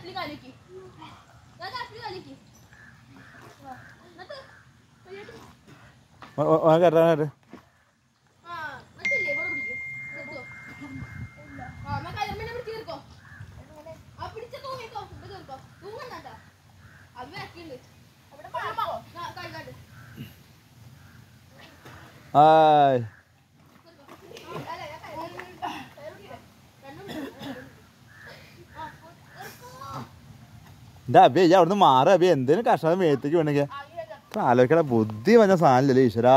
നീ കാലിക്ക് ഞാൻ കാപ്പി കാലിക്ക് എന്നിട്ട് കയ്യോട്ട് കയറ്റാനായിട്ട് ആ മറ്റില്ലേ ഇവിടെ പിടിക്കും നിർത്തോ ആ എന്നാ കയറുമ്പോ പിടിച്ച് തീർക്കോ ആ പിടിച്ച തൂങ്ങിക്കോ ഇവിടെ തീർക്കോ തൂങ്ങണ്ട അത് ബാക്കിയുണ്ട് അവിടെ കഴിക്കാണ്ട് ആയ് അല്ല ഞാൻ കയറി രണ്ടും ആ തീർക്കോ എൻ്റെ അബി ഈ അവിടുന്ന് മാറി അബി എന്തേലും കഷ്ണം മേത്തേക്ക് വേണമെങ്കിൽ ആലോചിക്കണ ബുദ്ധി വന്ന സാധനല്ലേ ഈശ്വരാ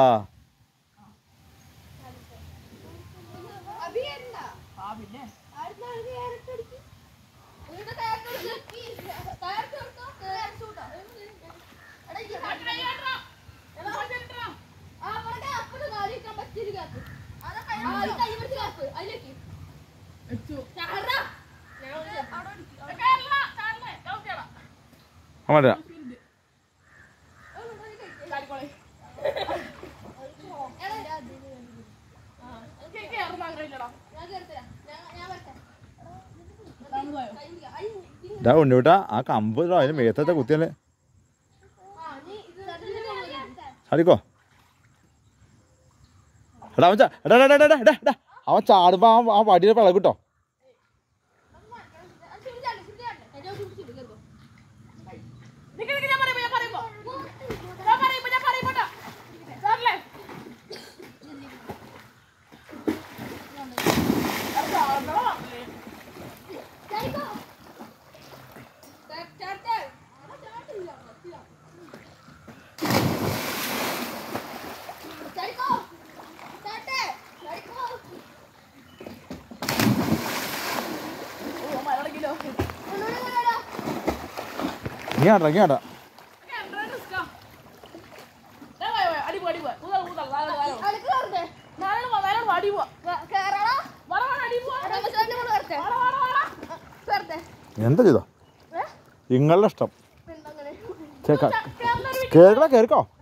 അഭിയല്ല ആ പിന്നെ ആരുടെ ക്യാരറ്റ് അടിക്കും ഇവിടെ ക്യാരറ്റ് അടിക്കും ക്യാരറ്റ് എടുത്തോ ക്യാരറ്റ് കൂട്ടോ എടാ ഈ കാട്ടിലേക്കാ ആ അവിടെ അപ്പുറത്ത് കാലി വെക്കാൻ പറ്റിയൊരു കാപ്പ് ആ ഈ കൈ പിടിച്ച് കാപ്പ് അതിലേക്ക് ചാടാ അങ്ങോട്ടാ ഞാൻ കേറിത്തരാം ഞാൻ ഞാൻ വരട്ടെ കൈ പിടിക്കാം ഐ ഇങ്ങ് ഇതാ ഉണ്ണിവിട്ടാ ആ കമ്പ് ഇതാ, അതിന് മേത്തത്തെ കുത്തിയല്ലേ ആ നീ ഇത് ഇതിന്റെ മുകളിൽ ചാടിക്കോ എടാ അവൻ ചാ- എടാ എടാ എടാ എടാ എടാ എടാ അവൻ ചാടുമ്പോ ആ ആ വടിയുടെ പിള കിട്ടോ നീ ആണ്ടാ നീ ആണ്ടാ എന്താ ചെയ്തോ നിങ്ങളുടെ ഇഷ്ടം കേൾക്കാം കേൾക്കടാ കേൾക്കോ